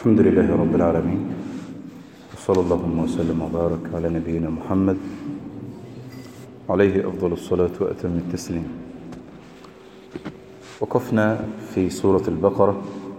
الحمد لله رب العالمين وصلى اللهم وسلم وبارك على نبينا محمد عليه أفضل الصلاة وأتم التسليم وقفنا في سورة البقرة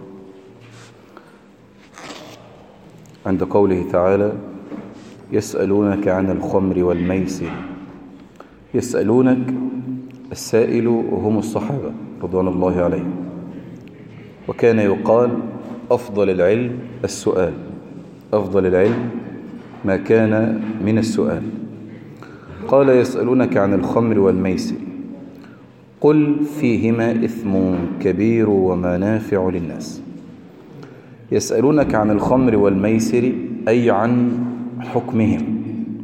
عند قوله تعالى يسألونك عن الخمر والميسر يسألونك السائل هم الصحابة رضوان الله عليهم وكان يقال أفضل العلم السؤال أفضل العلم ما كان من السؤال قال يسألونك عن الخمر والميسر قل فيهما إثم كبير ومنافع للناس يسألونك عن الخمر والميسر أي عن حكمهم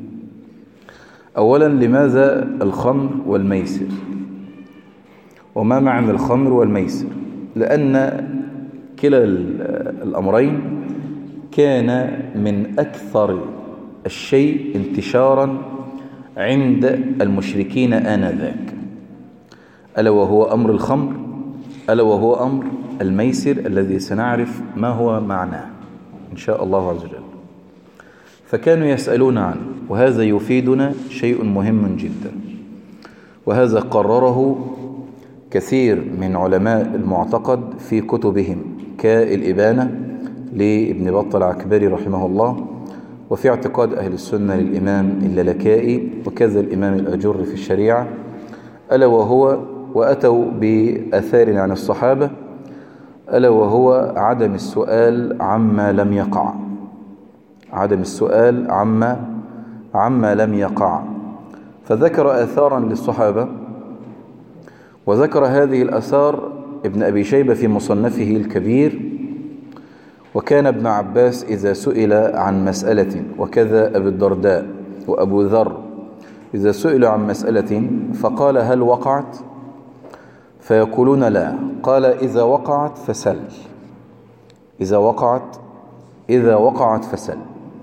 أولا لماذا الخمر والميسر وما معنى الخمر والميسر لأن كلا الأمرين كان من أكثر الشيء انتشارا عند المشركين آنذاك ألا وهو أمر الخمر ألا وهو أمر الميسر الذي سنعرف ما هو معناه إن شاء الله عز وجل فكانوا يسألون عنه وهذا يفيدنا شيء مهم جدا وهذا قرره كثير من علماء المعتقد في كتبهم كالإبانة لابن بطل العكبري رحمه الله وفي اعتقاد أهل السنة للإمام اللالكائي وكذا الإمام الأجر في الشريعة ألا وهو وأتوا بأثار عن الصحابة ألا وهو عدم السؤال عما لم يقع عدم السؤال عما عما لم يقع فذكر آثارا للصحابة وذكر هذه الأثار ابن أبي شيبة في مصنفه الكبير وكان ابن عباس إذا سئل عن مسألة وكذا أبي الدرداء وأبو ذر إذا سئلوا عن مسألة فقال هل وقعت فيقولون لا قال إذا وقعت فسل إذا وقعت إذا وقعت فسل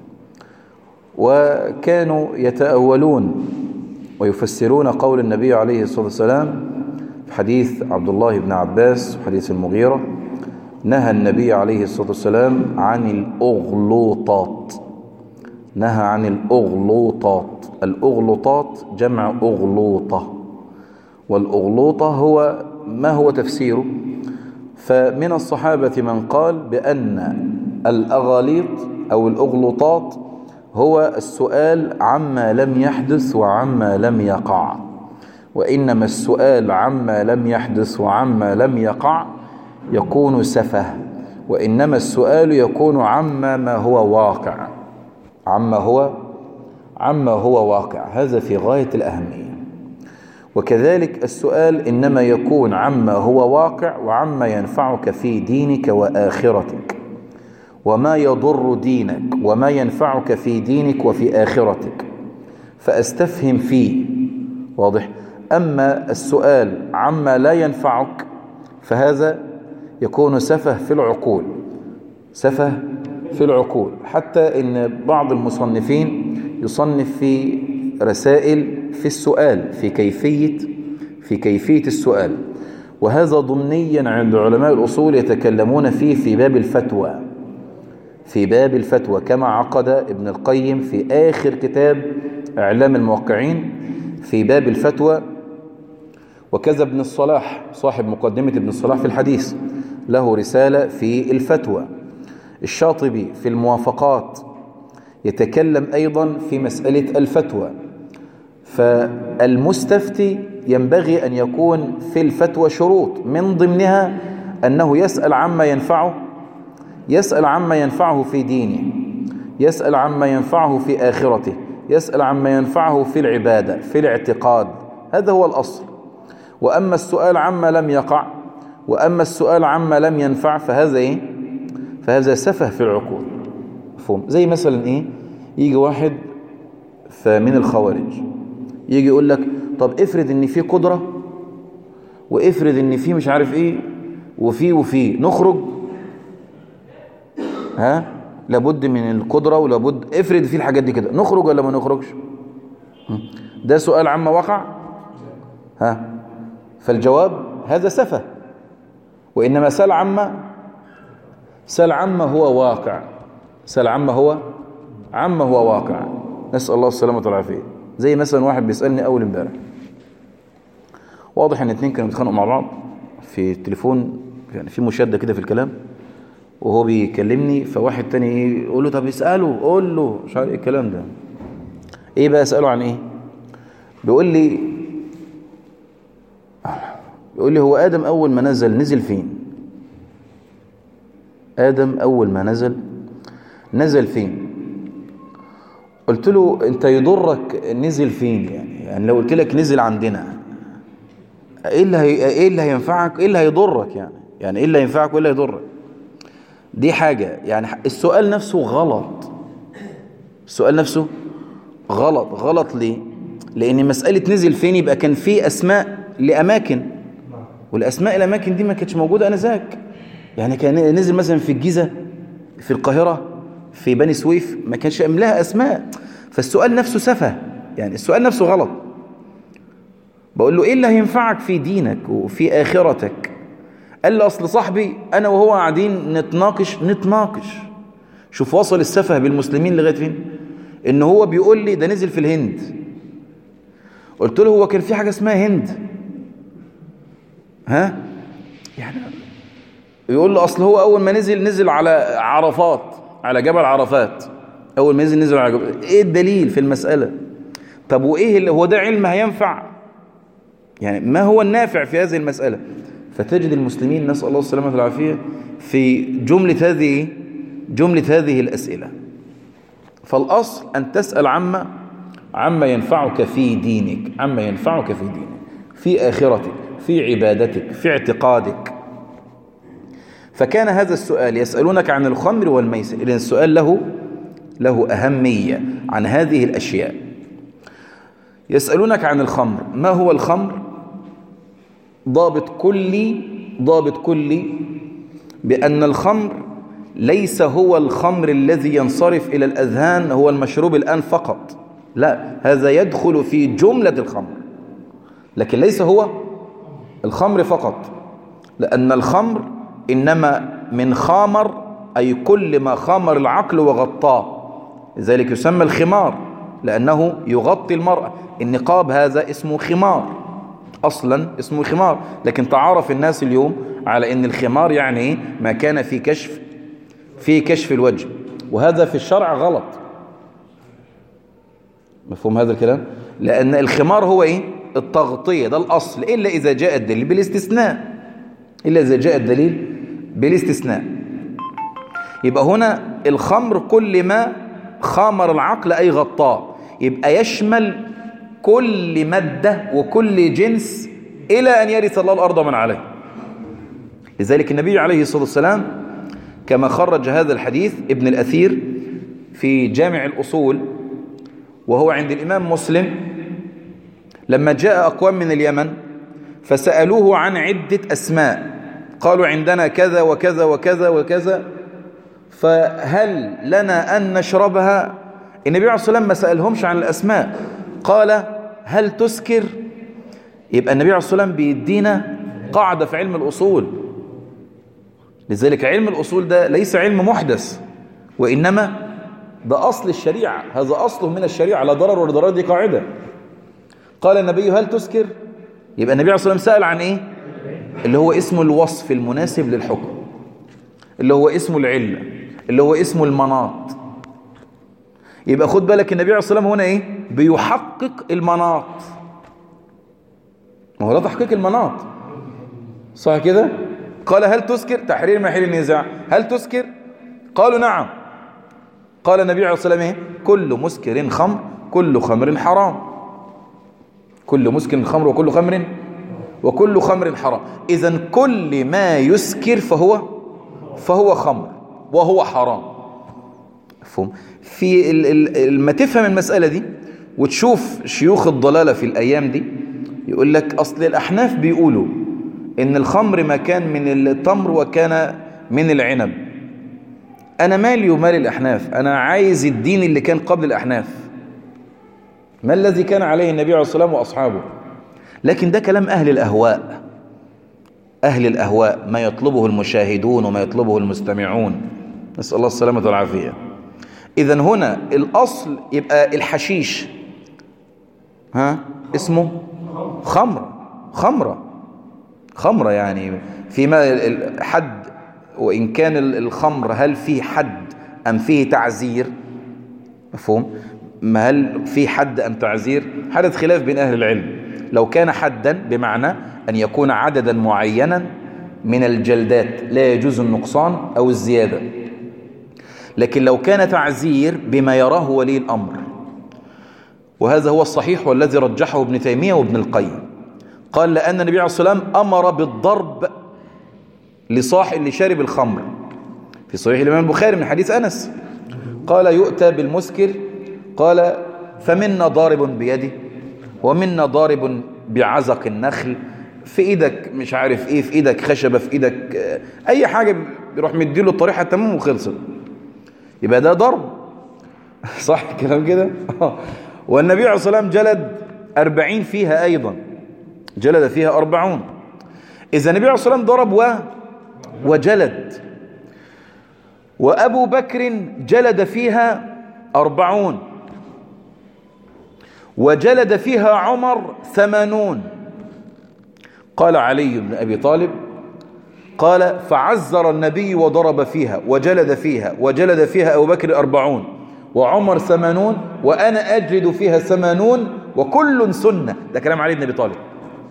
وكانوا يتأولون ويفسرون قول النبي عليه الصلاة والسلام في حديث عبد الله بن عباس وحديث المغيرة نهى النبي عليه الصلاة والسلام عن الأغلوطات نهى عن الأغلوطات الأغلوطات جمع أغلوطة والأغلوطة هو ما هو تفسيره فمن الصحابة من قال بأن الأغاليط أو الأغلوطات هو السؤال عما لم يحدث وعما لم يقع وإنما السؤال عما لم يحدث وعما لم يقع يكون سفه وإنما السؤال يكون عما ما هو واقع عما هو عما هو واقع هذا في غاية الأهمية وكذلك السؤال إنما يكون عما هو واقع وعما ينفعك في دينك وآخرتك وما يضر دينك وما ينفعك في دينك وفي آخرتك فأستفهم فيه واضح أما السؤال عما لا ينفعك فهذا يكون سفه في العقول سفه في العقول حتى ان بعض المصنفين يصنف في رسائل في السؤال في كيفية في كيفية السؤال وهذا ضمنيا عند علماء الأصول يتكلمون فيه في باب الفتوى في باب الفتوى كما عقد ابن القيم في آخر كتاب إعلام الموقعين في باب الفتوى وكذا ابن الصلاح صاحب مقدمة ابن الصلاح في الحديث له رسالة في الفتوى الشاطبي في الموافقات يتكلم أيضا في مسألة الفتوى فالمستفتي ينبغي أن يكون في الفتوى شروط من ضمنها أنه يسأل عما ينفعه يسأل عما ينفعه في دينه يسأل عما ينفعه في آخرته يسأل عما ينفعه في العبادة في الاعتقاد هذا هو الأصل وأما السؤال عما لم يقع وأما السؤال عما لم ينفع فهذا إيه؟ فهذا سفه في العقول مفهوم زي مثلا إيه يجي واحد فمن الخوارج يجي يقول لك طب افرض ان في قدرة وافرض ان في مش عارف ايه وفي وفي نخرج ها لابد من القدرة ولابد افرض في الحاجات دي كده نخرج ولا ما نخرجش ده سؤال عما وقع ها فالجواب هذا سفه وإنما سأل عما سل عما هو واقع سل عما هو عما هو واقع نسأل الله السلامة والعافية زي مثلا واحد بيسألني أول امبارح واضح ان اتنين كانوا بيتخانقوا مع بعض في التليفون يعني في مشادة كده في الكلام وهو بيكلمني فواحد تاني يقول له طب اسأله قول له مش عارف ايه الكلام ده ايه بقى اسأله عن ايه بيقول لي بيقول لي هو آدم أول ما نزل نزل فين آدم أول ما نزل نزل فين قلت له انت يضرك نزل فين يعني يعني لو قلت لك نزل عندنا ايه اللي هي ايه اللي هينفعك ايه اللي هيضرك يعني يعني ايه اللي هينفعك وايه اللي هيضرك دي حاجة يعني السؤال نفسه غلط السؤال نفسه غلط غلط ليه لان مسألة نزل فين يبقى كان في اسماء لاماكن والاسماء الاماكن دي ما كانتش موجودة انذاك يعني كان نزل مثلا في الجيزة في القاهرة في بني سويف ما كانش لها اسماء فالسؤال نفسه سفه يعني السؤال نفسه غلط بقول له ايه اللي هينفعك في دينك وفي اخرتك قال لي اصل صاحبي انا وهو قاعدين نتناقش نتناقش شوف وصل السفه بالمسلمين لغايه فين ان هو بيقول لي ده نزل في الهند قلت له هو كان في حاجه اسمها هند ها يعني يقول له اصل هو اول ما نزل نزل على عرفات على جبل عرفات اول ما نزل نزل على جبل ايه الدليل في المساله طب وايه اللي هو ده علم هينفع يعني ما هو النافع في هذه المساله فتجد المسلمين نسال الله السلامه والعافيه في جمله هذه جمله هذه الاسئله فالاصل ان تسال عما عما ينفعك في دينك عما ينفعك في دينك في اخرتك في عبادتك في اعتقادك فكان هذا السؤال يسألونك عن الخمر والميسر إذن السؤال له له أهمية عن هذه الأشياء يسألونك عن الخمر ما هو الخمر ضابط كلي ضابط كلي بأن الخمر ليس هو الخمر الذي ينصرف إلى الأذهان هو المشروب الآن فقط لا هذا يدخل في جملة الخمر لكن ليس هو الخمر فقط لأن الخمر إنما من خامر أي كل ما خامر العقل وغطاه لذلك يسمى الخمار لأنه يغطي المرأة النقاب هذا اسمه خمار أصلا اسمه خمار لكن تعارف الناس اليوم على أن الخمار يعني ما كان في كشف في كشف الوجه وهذا في الشرع غلط مفهوم هذا الكلام لأن الخمار هو إيه التغطية ده الأصل إلا إذا جاء الدليل بالاستثناء إلا إذا جاء الدليل بالاستثناء يبقى هنا الخمر كل ما خامر العقل أي غطاه يبقى يشمل كل مادة وكل جنس إلى أن يرث الله الأرض من عليه لذلك النبي عليه الصلاة والسلام كما خرج هذا الحديث ابن الأثير في جامع الأصول وهو عند الإمام مسلم لما جاء أقوام من اليمن فسألوه عن عدة أسماء قالوا عندنا كذا وكذا وكذا وكذا فهل لنا أن نشربها النبي عليه الصلاة والسلام ما سألهمش عن الأسماء قال هل تسكر يبقى النبي عليه الصلاة والسلام بيدينا قاعدة في علم الأصول لذلك علم الأصول ده ليس علم محدث وإنما ده أصل الشريعة هذا أصله من الشريعة لا ضرر ولا ضرر دي قاعدة قال النبي هل تسكر يبقى النبي عليه الصلاة والسلام سأل عن إيه اللي هو اسم الوصف المناسب للحكم اللي هو اسم العلة اللي هو اسم المناط يبقى خد بالك النبي عليه الصلاة والسلام هنا ايه بيحقق المناط ما هو ده تحقيق المناط صح كده قال هل تسكر تحرير محل النزاع هل تسكر قالوا نعم قال النبي عليه الصلاة والسلام ايه كل مسكر خمر كل خمر حرام كل مسكر خمر وكل خمر وكل خمر حرام إذا كل ما يسكر فهو فهو خمر وهو حرام مفهوم في لما تفهم المسألة دي وتشوف شيوخ الضلالة في الأيام دي يقول لك أصل الأحناف بيقولوا إن الخمر ما كان من التمر وكان من العنب أنا مالي ومال الأحناف أنا عايز الدين اللي كان قبل الأحناف ما الذي كان عليه النبي عليه الصلاة والسلام وأصحابه لكن ده كلام أهل الأهواء أهل الأهواء ما يطلبه المشاهدون وما يطلبه المستمعون نسأل الله السلامة والعافية إذا هنا الأصل يبقى الحشيش ها اسمه خمر خمرة خمرة يعني فيما حد وإن كان الخمر هل فيه حد أم فيه تعزير مفهوم ما هل في حد أم تعزير حدث خلاف بين أهل العلم لو كان حدا بمعنى أن يكون عددا معينا من الجلدات لا يجوز النقصان أو الزيادة لكن لو كان تعزير بما يراه ولي الأمر وهذا هو الصحيح والذي رجحه ابن تيمية وابن القيم قال لأن النبي عليه الصلاة والسلام أمر بالضرب لصاحب لشارب الخمر في صحيح الإمام البخاري من حديث أنس قال يؤتى بالمسكر قال فمنا ضارب بيده ومنا ضارب بعزق النخل في ايدك مش عارف ايه في ايدك خشبة في ايدك اي حاجة بيروح مديله الطريحة تمام وخلصت يبقى ده ضرب صح الكلام كده والنبي عليه الصلاة والسلام جلد أربعين فيها أيضا جلد فيها أربعون إذا النبي عليه الصلاة والسلام ضرب و وجلد وأبو بكر جلد فيها أربعون وجلد فيها عمر ثمانون قال علي بن أبي طالب قال فعزر النبي وضرب فيها وجلد فيها وجلد فيها أبو بكر أربعون وعمر ثمانون وأنا أجلد فيها ثمانون وكل سنة ده كلام علي بن أبي طالب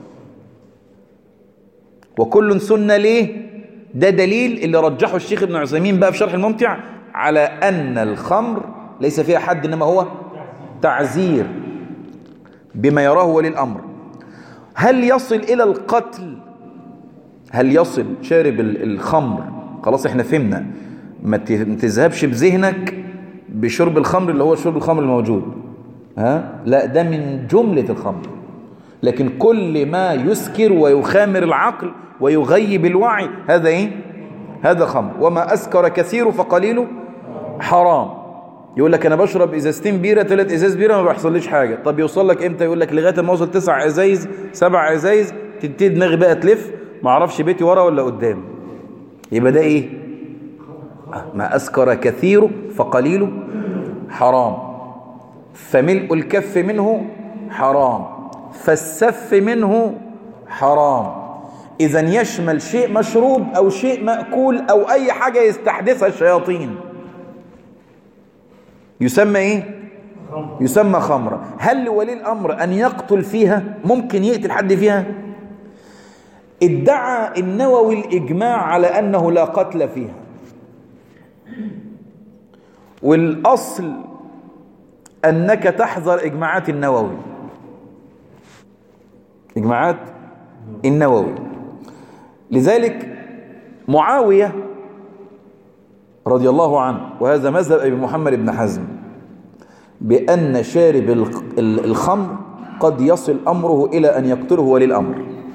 وكل سنة ليه ده دليل اللي رجحه الشيخ ابن عثيمين بقى في شرح الممتع على أن الخمر ليس فيها حد إنما هو تعزير بما يراه ولي الأمر هل يصل إلى القتل هل يصل شارب الخمر خلاص احنا فهمنا ما تذهبش بذهنك بشرب الخمر اللي هو شرب الخمر الموجود ها لا ده من جملة الخمر لكن كل ما يسكر ويخامر العقل ويغيب الوعي هذا ايه هذا خمر وما أسكر كثير فقليله حرام يقول لك انا بشرب ازازتين بيره ثلاث ازاز بيره ما بيحصليش حاجه طب يوصل لك امتى يقول لك لغايه ما اوصل تسع ازايز سبع ازايز تبتدي دماغي بقى تلف ما اعرفش بيتي ورا ولا قدام يبقى ده ايه ما اسكر كثير فقليله حرام فملء الكف منه حرام فالسف منه حرام اذا يشمل شيء مشروب او شيء ماكول او اي حاجه يستحدثها الشياطين يسمى ايه يسمى خمرة هل لولي الامر ان يقتل فيها ممكن يقتل حد فيها ادعى النووي الاجماع على انه لا قتل فيها والاصل انك تحذر اجماعات النووي اجماعات النووي لذلك معاويه رضي الله عنه وهذا مذهب أبي محمد بن حزم بأن شارب الخمر قد يصل أمره إلى أن يقتله ولي الأمر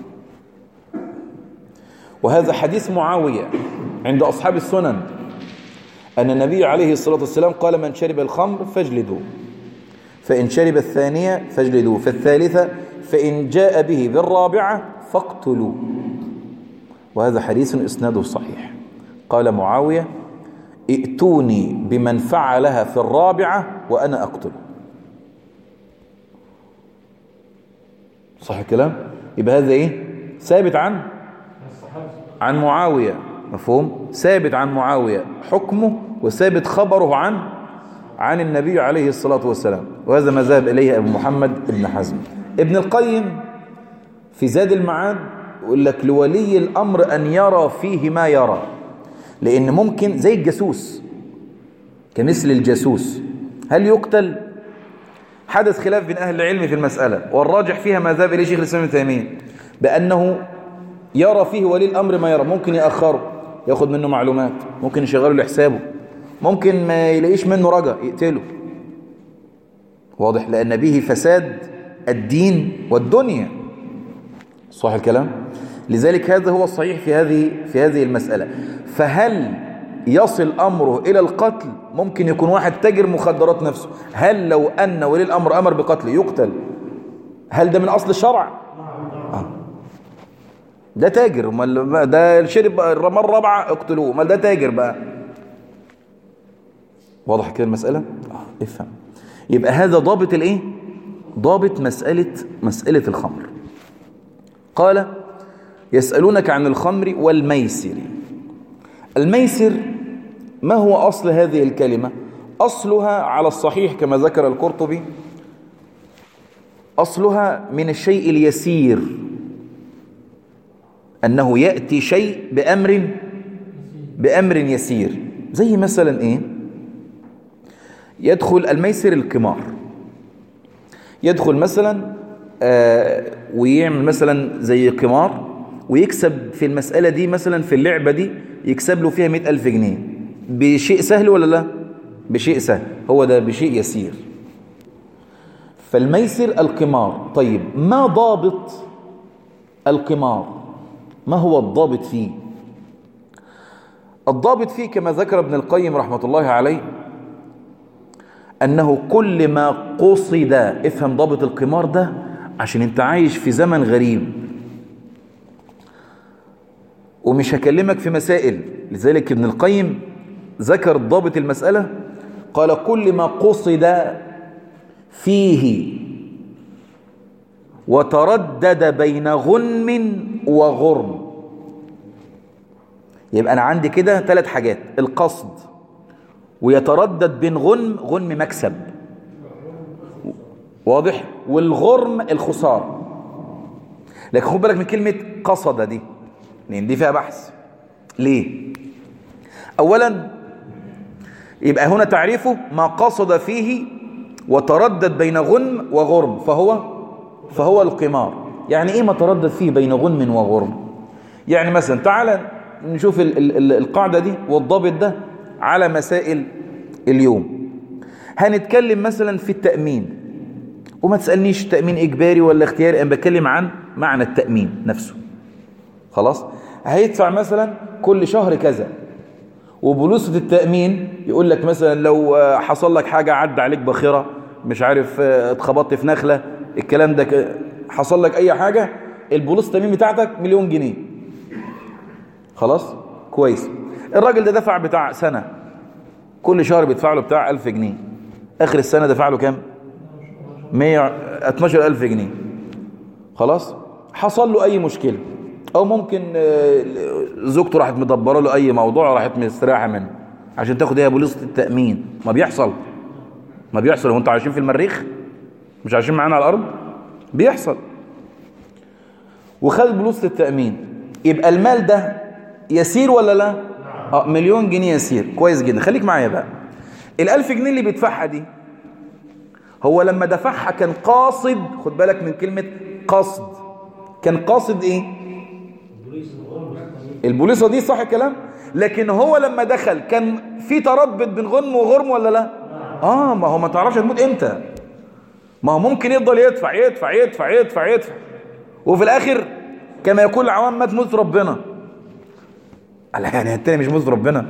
وهذا حديث معاوية عند أصحاب السنن أن النبي عليه الصلاة والسلام قال من شرب الخمر فاجلدوه فإن شرب الثانية فاجلدوه فالثالثة فإن جاء به بالرابعة فاقتلوه وهذا حديث إسناده صحيح قال معاوية ائتوني بمن فعلها في الرابعة وأنا أقتله صح الكلام يبقى هذا إيه ثابت عن عن معاوية مفهوم ثابت عن معاوية حكمه وثابت خبره عن عن النبي عليه الصلاة والسلام وهذا ما ذهب إليه أبو محمد ابن حزم ابن القيم في زاد المعاد يقول لك لولي الأمر أن يرى فيه ما يرى لأن ممكن زي الجاسوس كمثل الجاسوس هل يقتل حدث خلاف بين أهل العلم في المسألة والراجح فيها ما ذهب إليه شيخ الإسلام ابن تيمية بأنه يرى فيه ولي الأمر ما يرى ممكن يأخره ياخد منه معلومات ممكن يشغله لحسابه ممكن ما يلاقيش منه رجا يقتله واضح لأن به فساد الدين والدنيا صح الكلام لذلك هذا هو الصحيح في هذه في هذه المسألة فهل يصل أمره إلى القتل ممكن يكون واحد تاجر مخدرات نفسه هل لو أن ولي الأمر أمر بقتله يقتل هل ده من أصل الشرع آه. ده تاجر امال ده شرب المره الرابعه اقتلوه امال ده تاجر بقى واضح كده المساله اه افهم يبقى هذا ضابط الايه ضابط مساله مساله الخمر قال يسالونك عن الخمر والميسر الميسر ما هو اصل هذه الكلمه اصلها على الصحيح كما ذكر القرطبي اصلها من الشيء اليسير أنه يأتي شيء بأمر بأمر يسير زي مثلا إيه يدخل الميسر القمار يدخل مثلا آه ويعمل مثلا زي قمار ويكسب في المسألة دي مثلا في اللعبة دي يكسب له فيها مئة ألف جنيه بشيء سهل ولا لا بشيء سهل هو ده بشيء يسير فالميسر القمار طيب ما ضابط القمار ما هو الضابط فيه الضابط فيه كما ذكر ابن القيم رحمة الله عليه أنه كل ما قصد افهم ضابط القمار ده عشان انت عايش في زمن غريب ومش هكلمك في مسائل لذلك ابن القيم ذكر ضابط المسألة قال كل ما قصد فيه وتردد بين غنم وغرم يبقى أنا عندي كده ثلاث حاجات القصد ويتردد بين غنم غنم مكسب واضح والغرم الخسارة لكن خد بالك من كلمة قصد دي لأن دي فيها بحث ليه أولا يبقى هنا تعريفه ما قصد فيه وتردد بين غنم وغرم فهو فهو القمار يعني ايه ما تردد فيه بين غنم وغرم يعني مثلا تعال نشوف ال ال القاعدة دي والضابط ده على مسائل اليوم هنتكلم مثلا في التأمين وما تسألنيش تأمين إجباري ولا اختياري أنا بتكلم عن معنى التأمين نفسه خلاص هيدفع مثلا كل شهر كذا وبولوسة التأمين يقول لك مثلا لو حصل لك حاجة عدى عليك بخيرة مش عارف اتخبطت في نخلة الكلام ده حصل لك اي حاجة البولوس التأمين بتاعتك مليون جنيه خلاص كويس الراجل ده دفع بتاع سنة كل شهر بيدفع له بتاع 1000 جنيه اخر السنة دفع له كام 100 12000 جنيه خلاص حصل له اي مشكلة او ممكن زوجته راحت مدبره له اي موضوع راحت مستريحه منه عشان تاخد هي بوليصه التامين ما بيحصل ما بيحصل هو انتوا عايشين في المريخ مش عايشين معانا على الارض بيحصل وخد بوليصه التامين يبقى المال ده يسير ولا لا اه مليون جنيه يسير كويس جدا خليك معايا بقى ال1000 جنيه اللي بيدفعها دي هو لما دفعها كان قاصد خد بالك من كلمه قصد كان قاصد ايه البوليصه دي صح الكلام لكن هو لما دخل كان في تردد بين غنم وغرم ولا لا اه ما هو ما تعرفش هتموت امتى ما هو ممكن يفضل يدفع يدفع يدفع يدفع يدفع وفي الاخر كما يقول العوام مات موت ربنا قال يعني التاني مش موت ربنا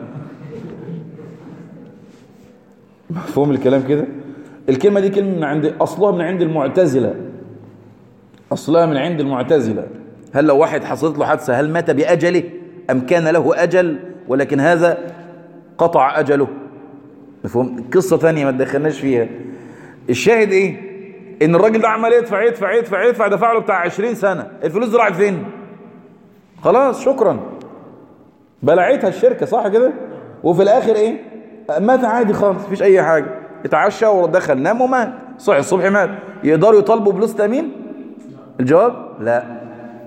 مفهوم الكلام كده الكلمه دي كلمه من عند اصلها من عند المعتزله اصلها من عند المعتزله هل لو واحد حصلت له حادثة هل مات بأجله أم كان له أجل ولكن هذا قطع أجله مفهوم قصة ثانية ما تدخلناش فيها الشاهد إيه إن الراجل ده عمال يدفع يدفع يدفع يدفع دفع له بتاع 20 سنة الفلوس دي راحت فين خلاص شكرا بلعتها الشركة صح كده وفي الآخر إيه مات عادي خالص مفيش أي حاجة اتعشى ودخل نام ومات صحي الصبح مات يقدروا يطالبوا بلوس تأمين الجواب لا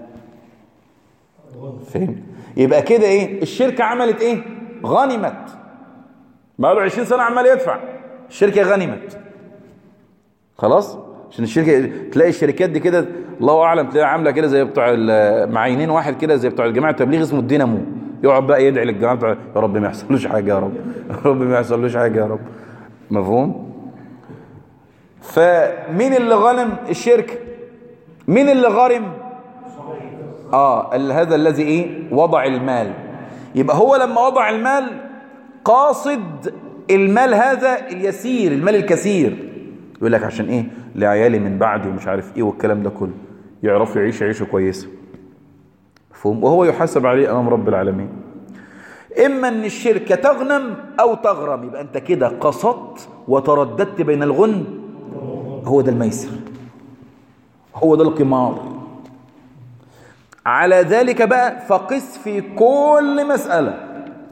فهم يبقى كده ايه الشركة عملت ايه غنمت بقى له 20 سنة عمال يدفع الشركة غنمت خلاص عشان الشركة تلاقي الشركات دي كده الله اعلم تلاقيها عامله كده زي بتوع معينين واحد كده زي بتوع الجماعه التبليغ اسمه الدينامو يقعد بقى يدعي للجماعه بتوع يا رب ما يحصلوش حاجه يا رب يا رب ما يحصلوش حاجه يا رب مفهوم فمين اللي غنم الشركه مين اللي غرم اه هذا الذي ايه وضع المال يبقى هو لما وضع المال قاصد المال هذا اليسير المال الكثير يقول لك عشان ايه لعيالي من بعدي ومش عارف ايه والكلام ده كله يعرفوا يعيشوا عيشه كويسه مفهوم وهو يحاسب عليه امام رب العالمين اما ان الشركه تغنم او تغرم يبقى انت كده قصدت وترددت بين الغن هو ده الميسر هو ده القمار على ذلك بقى فقس في كل مسألة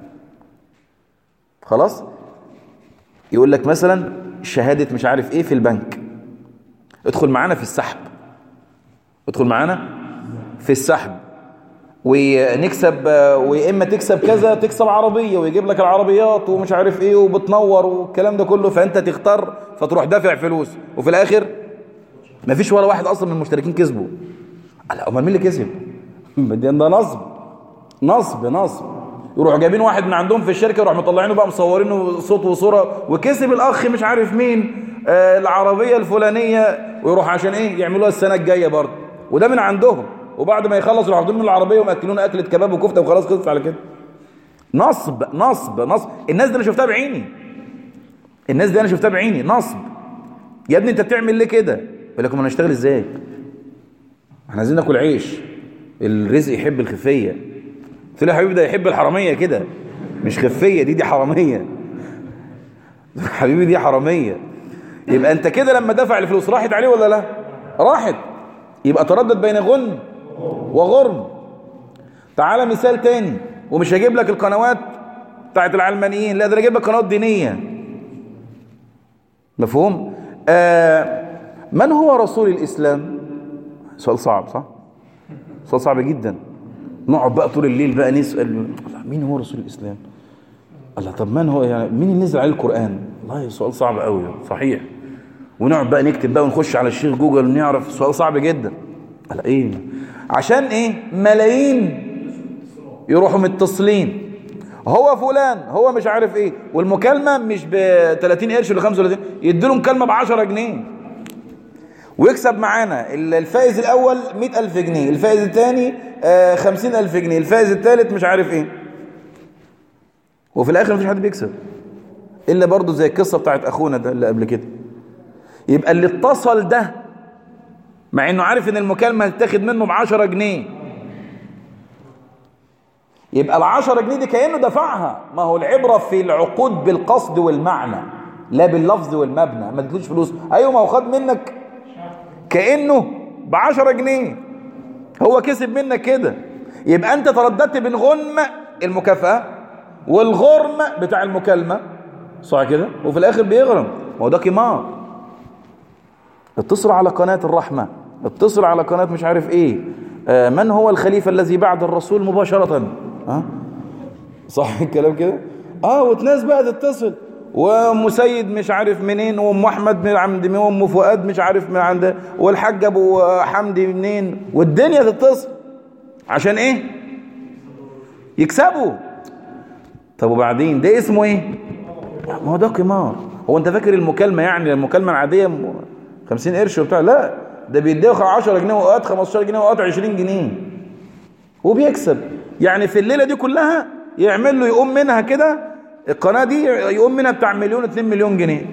خلاص يقول لك مثلا شهادة مش عارف ايه في البنك ادخل معانا في السحب ادخل معانا في السحب ونكسب ويا اما تكسب كذا تكسب عربيه ويجيب لك العربيات ومش عارف ايه وبتنور والكلام ده كله فانت تختار فتروح دافع فلوس وفي الاخر ما فيش ولا واحد اصلا من المشتركين كسبوا لا امال مين اللي كسب ده نصب نصب نصب يروحوا جايبين واحد من عندهم في الشركه يروحوا مطلعينه بقى مصورينه صوت وصوره وكسب الاخ مش عارف مين آه العربيه الفلانيه ويروح عشان ايه يعملوها السنه الجايه برضه وده من عندهم وبعد ما يخلصوا يروحوا من العربيه وماكلونا اكله كباب وكفته وخلاص خلصت على كده نصب نصب نصب الناس دي انا شفتها بعيني الناس دي انا شفتها بعيني نصب يا ابني انت بتعمل ليه كده يقول لكم انا اشتغل ازاي احنا عايزين ناكل عيش الرزق يحب الخفيه قلت له يا حبيبي ده يحب الحراميه كده مش خفيه دي دي حراميه حبيبي دي حراميه يبقى انت كده لما دفع الفلوس راحت عليه ولا لا راحت يبقى تردد بين غن وغرم تعالى مثال تاني ومش هجيب لك القنوات بتاعت العلمانيين لا ده انا اجيب لك قنوات دينيه مفهوم آه من هو رسول الاسلام سؤال صعب صح سؤال صعب جدا نقعد بقى طول الليل بقى نسال مين هو رسول الاسلام الله طب من هو يعني مين اللي نزل عليه القران والله سؤال صعب قوي صحيح ونقعد بقى نكتب بقى ونخش على الشيخ جوجل ونعرف سؤال صعب جدا قال ايه عشان ايه ملايين يروحوا متصلين هو فلان هو مش عارف ايه والمكالمه مش ب 30 قرش ولا 35 يدوا مكالمه ب 10 جنيه ويكسب معانا الفائز الاول 100000 جنيه الفائز الثاني 50000 جنيه الفائز الثالث مش عارف ايه وفي الاخر مفيش حد بيكسب الا برضه زي القصه بتاعت اخونا ده اللي قبل كده يبقى اللي اتصل ده مع انه عارف ان المكالمه هتاخد منه ب 10 جنيه يبقى ال 10 جنيه دي كانه دفعها ما هو العبره في العقود بالقصد والمعنى لا باللفظ والمبنى ما تدلوش فلوس ايوه ما هو خد منك كانه ب 10 جنيه هو كسب منك كده يبقى انت ترددت بين غنم المكافاه والغرم بتاع المكالمه صح كده وفي الاخر بيغرم ما هو ده قمار اتصل على قناة الرحمة اتصل على قناة مش عارف ايه آه من هو الخليفة الذي بعد الرسول مباشرة ها صح الكلام كده اه وتناس بقى تتصل ومسيد مش عارف منين وام احمد من عند مين وام فؤاد مش عارف من عند والحاج ابو حمدي منين والدنيا تتصل عشان ايه يكسبوا طب وبعدين ده اسمه ايه ما هو ده قمار هو انت فاكر المكالمه يعني المكالمه العاديه 50 قرش وبتاع لا ده بيديه 10 جنيه وقت 15 جنيه وقت 20 جنيه وبيكسب يعني في الليله دي كلها يعمل له يقوم منها كده القناه دي يقوم منها بتاع مليون 2 مليون جنيه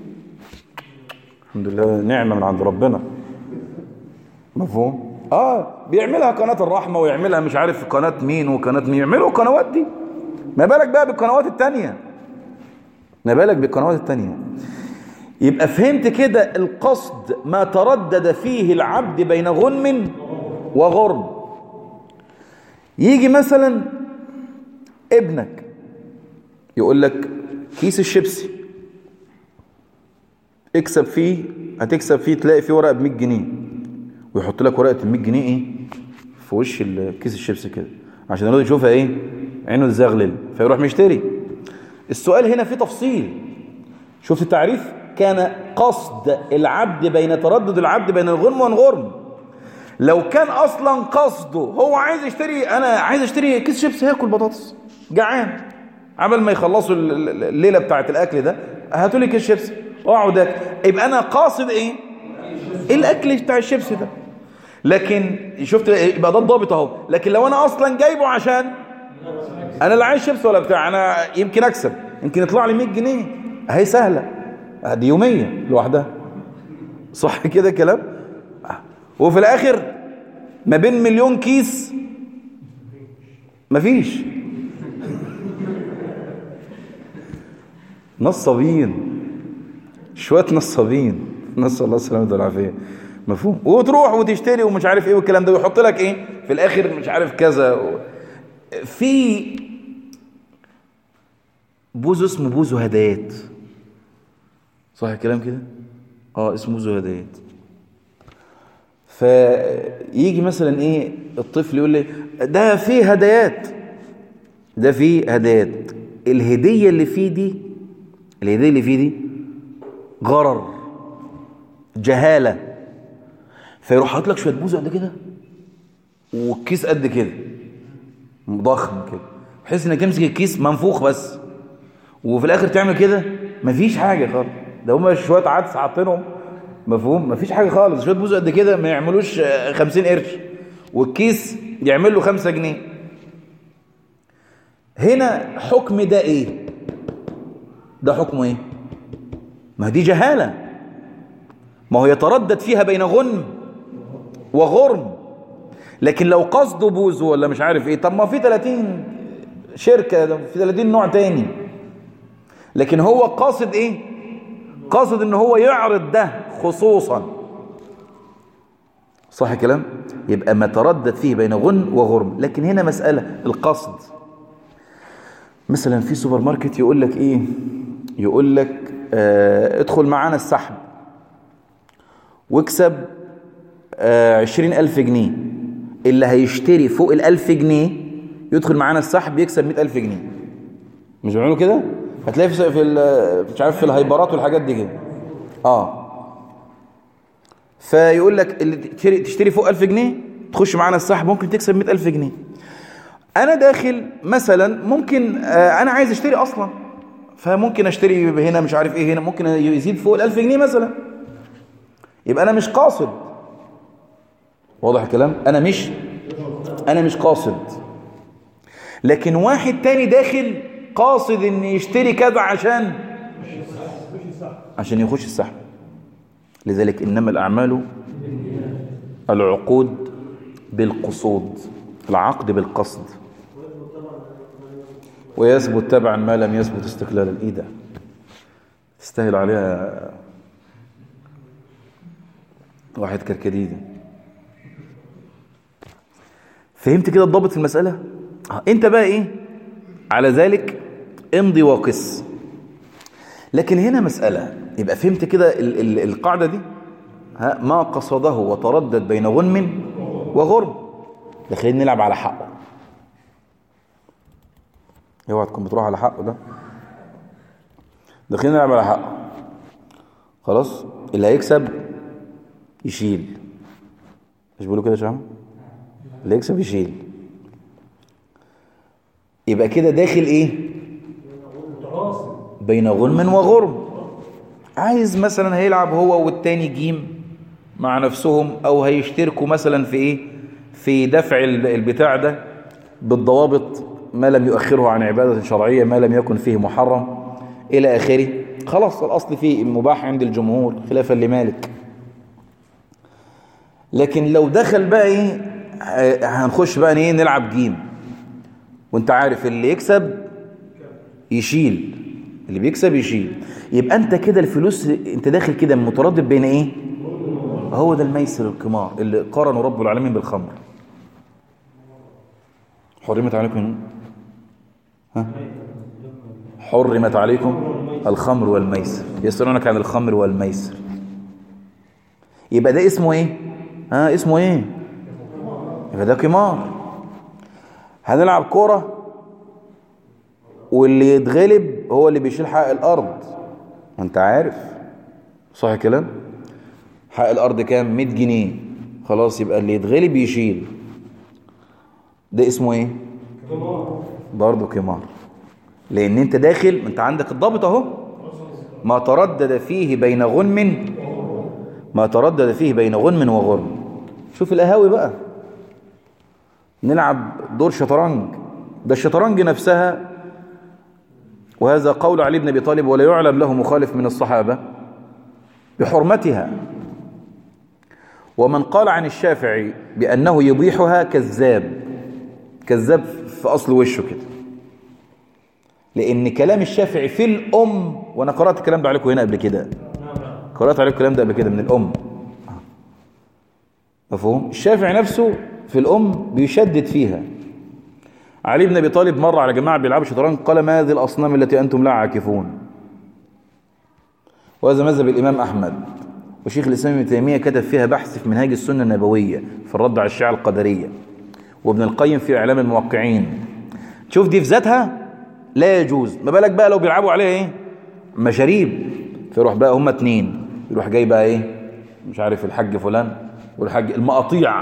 الحمد لله نعمه من عند ربنا مفهوم اه بيعملها قناه الرحمه ويعملها مش عارف قناه مين وقناه مين يعملوا القنوات دي ما بالك بقى بالقنوات التانية ما بالك بالقنوات التانية يبقى فهمت كده القصد ما تردد فيه العبد بين غنم وغرم يجي مثلا ابنك يقول لك كيس الشيبسي اكسب فيه هتكسب فيه تلاقي فيه ورقه ب 100 جنيه ويحط لك ورقه ال 100 جنيه ايه في وش كيس الشيبسي كده عشان الولد يشوفها ايه عينه تزغلل فيروح مشتري السؤال هنا فيه تفصيل شفت التعريف كان قصد العبد بين تردد العبد بين الغنم والغرم لو كان اصلا قصده هو عايز يشتري انا عايز اشتري كيس شيبسي هاكل بطاطس جعان عمل ما يخلصوا الليله بتاعه الاكل ده هاتوا لي كيس شيبسي واقعد اكل يبقى انا قاصد ايه الاكل بتاع الشيبسي ده لكن شفت يبقى ده الضابط اهو لكن لو انا اصلا جايبه عشان انا لا عايز شيبسي ولا بتاع انا يمكن اكسب يمكن يطلع لي 100 جنيه اهي سهله دي يومية لوحدها صح كده كلام وفي الاخر ما بين مليون كيس مفيش نصابين شوية نصابين نسأل الله السلامة والعافية مفهوم وتروح وتشتري ومش عارف ايه والكلام ده ويحط لك ايه في الاخر مش عارف كذا في بوزو اسمه بوزو هدايات صح الكلام كده اه اسمه بوزو هدايات فيجي مثلا ايه الطفل يقول لي ده فيه هدايات ده فيه هدايات الهدية اللي فيه دي الهدية اللي فيه دي غرر جهالة فيروح حاطط لك شوية بوز قد كده والكيس قد كده ضخم كده بحيث انك تمسك الكيس منفوخ بس وفي الاخر تعمل كده مفيش حاجة خالص ده هما شوية عدس حاطينهم مفهوم مفيش حاجة خالص شوية بوز قد كده ما يعملوش خمسين قرش والكيس يعمل له خمسة جنيه هنا حكم ده ايه ده حكمه ايه ما دي جهالة ما هو يتردد فيها بين غنم وغرم لكن لو قصده بوز ولا مش عارف ايه طب ما في 30 شركة في 30 نوع تاني لكن هو قاصد ايه قاصد ان هو يعرض ده خصوصا صح الكلام يبقى ما تردد فيه بين غن وغرم لكن هنا مسألة القصد مثلا في سوبر ماركت يقول لك ايه يقول لك اه ادخل معانا السحب واكسب اه عشرين ألف جنيه اللي هيشتري فوق الألف جنيه يدخل معانا السحب يكسب مئة ألف جنيه مش بيعملوا كده هتلاقي في, في مش عارف في الهايبرات والحاجات دي كده اه فيقول لك اللي تشتري, تشتري فوق ألف جنيه تخش معانا السحب ممكن تكسب مئة ألف جنيه انا داخل مثلا ممكن آه انا عايز اشتري اصلا فممكن اشتري هنا مش عارف ايه هنا ممكن يزيد فوق الالف جنيه مثلا يبقى انا مش قاصد واضح الكلام انا مش انا مش قاصد لكن واحد تاني داخل قاصد ان يشتري كذا عشان عشان يخش السحب لذلك انما الاعمال العقود بالقصود العقد بالقصد ويثبت تبعا ما لم يثبت استقلالا ايه ده تستاهل عليها واحد كركديدي فهمت كده الضابط في المسألة انت بقى ايه على ذلك امضي وقس لكن هنا مسألة يبقى فهمت كده ال ال القاعدة دي ها ما قصده وتردد بين غنم وغرب ده خلينا نلعب على حقه اوعى تكون بتروح على حقه ده ده خلينا نلعب على حقه خلاص اللي هيكسب يشيل مش بيقولوا كده يا شباب اللي يكسب يشيل يبقى كده داخل ايه بين غنم وغرم عايز مثلا هيلعب هو والتاني جيم مع نفسهم او هيشتركوا مثلا في ايه في دفع البتاع ده بالضوابط ما لم يؤخره عن عبادة شرعية ما لم يكن فيه محرم إلى آخره خلاص الأصل فيه مباح عند الجمهور خلافا لمالك لكن لو دخل بقى ايه هنخش بقى ايه نلعب جيم وانت عارف اللي يكسب يشيل اللي بيكسب يشيل يبقى انت كده الفلوس انت داخل كده متردد بين ايه هو ده الميسر القمار اللي قارنه رب العالمين بالخمر حرمت عليكم ها حرمت عليكم الخمر والميسر يسألونك عن الخمر والميسر يبقى ده اسمه ايه ها اسمه ايه يبقى ده قمار هنلعب كوره واللي يتغلب هو اللي بيشيل حق الارض انت عارف صح الكلام حق الارض كام 100 جنيه خلاص يبقى اللي يتغلب يشيل ده اسمه ايه برضه قمار لان انت داخل انت عندك الضابط اهو ما تردد فيه بين غنم ما تردد فيه بين غنم وغرم شوف القهاوي بقى نلعب دور شطرنج ده الشطرنج نفسها وهذا قول علي بن ابي طالب ولا يعلم له مخالف من الصحابه بحرمتها ومن قال عن الشافعي بانه يبيحها كذاب كذاب في أصل وشه كده لأن كلام الشافعي في الأم وأنا قرأت الكلام ده عليكم هنا قبل كده قرأت عليكم الكلام ده قبل كده من الأم مفهوم الشافعي نفسه في الأم بيشدد فيها علي بن أبي طالب مر على جماعة بيلعبوا شطرنج قال ما هذه الأصنام التي أنتم لا عاكفون وهذا مذهب الإمام أحمد وشيخ الإسلام ابن تيمية كتب فيها بحث في منهاج السنة النبوية في الرد على الشيعة القدرية وابن القيم في إعلام الموقعين شوف دي في ذاتها لا يجوز ما بالك بقى لو بيلعبوا عليها ايه مشاريب فيروح بقى هما اتنين يروح جاي بقى ايه مش عارف الحاج فلان والحاج المقاطيع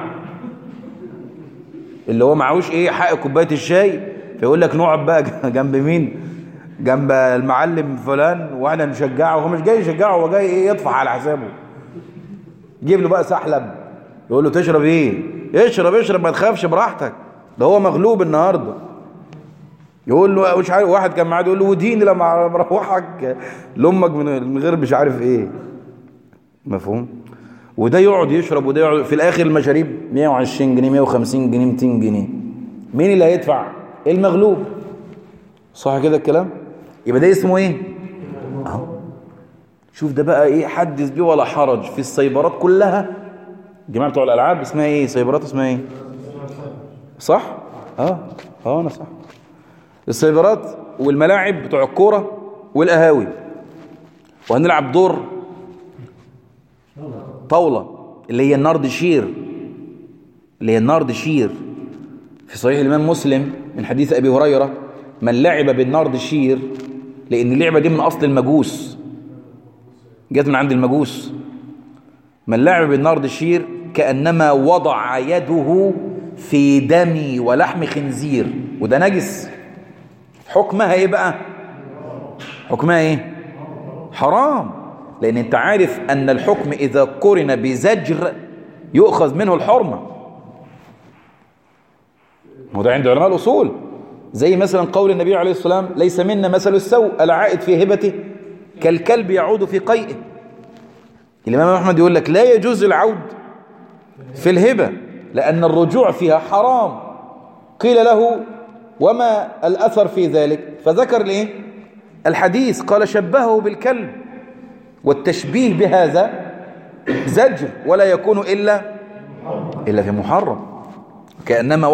اللي هو معهوش ايه حق كوبايه الشاي فيقول لك نقعد بقى جنب مين جنب المعلم فلان واحنا نشجعه هو مش جاي يشجعه هو جاي ايه يطفح على حسابه جيب له بقى سحلب يقول له تشرب ايه اشرب اشرب ما تخافش براحتك ده هو مغلوب النهارده يقول له مش عارف واحد كان معاه يقول له وديني لما مروحك لامك من غير مش عارف ايه مفهوم وده يقعد يشرب وده يقعد في الاخر المشاريب 120 جنيه 150 جنيه 200 جنيه مين اللي هيدفع المغلوب صح كده الكلام يبقى ده اسمه ايه اهو شوف ده بقى ايه حدث بيه ولا حرج في السيبرات كلها الجماعه بتوع الالعاب اسمها ايه سيبرات اسمها ايه صح اه اه انا صح السيبرات والملاعب بتوع الكوره والقهاوي وهنلعب دور طاوله اللي هي النارد شير اللي هي النارد شير في صحيح الامام مسلم من حديث ابي هريره من لعب بالنارد شير لان اللعبه دي من اصل المجوس جت من عند المجوس من لعب بالنارد الشير كانما وضع يده في دم ولحم خنزير وده نجس حكمها ايه بقى حكمها ايه حرام لان انت عارف ان الحكم اذا قرن بزجر يؤخذ منه الحرمه وده عند علماء الاصول زي مثلا قول النبي عليه الصلاه والسلام ليس منا مثل السوء العائد في هبته كالكلب يعود في قيئه الامام احمد يقول لك لا يجوز العود في الهبه لان الرجوع فيها حرام قيل له وما الاثر في ذلك فذكر الايه الحديث قال شبهه بالكلب والتشبيه بهذا زجر ولا يكون الا الا في محرم كانما